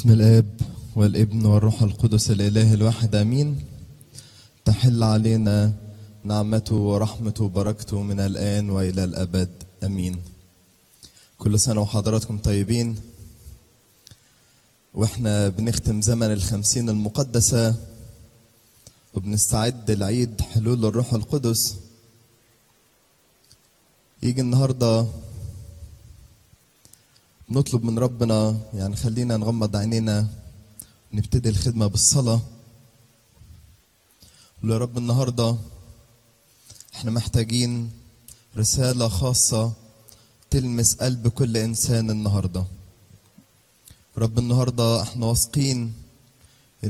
بسم الاب والابن والروح القدس الاله الواحد امين تحل علينا نعمته ورحمته وبركته من الان والى الابد امين كل سنه وحضراتكم طيبين واحنا بنختم زمن الخمسين المقدسه وبنستعد لعيد حلول الروح القدس يجي النهارده نطلب من ربنا يعني خلينا نغمض عينينا ونبتدي الخدمة بالصلاة يا رب النهاردة احنا محتاجين رسالة خاصة تلمس قلب كل إنسان النهاردة رب النهاردة احنا واثقين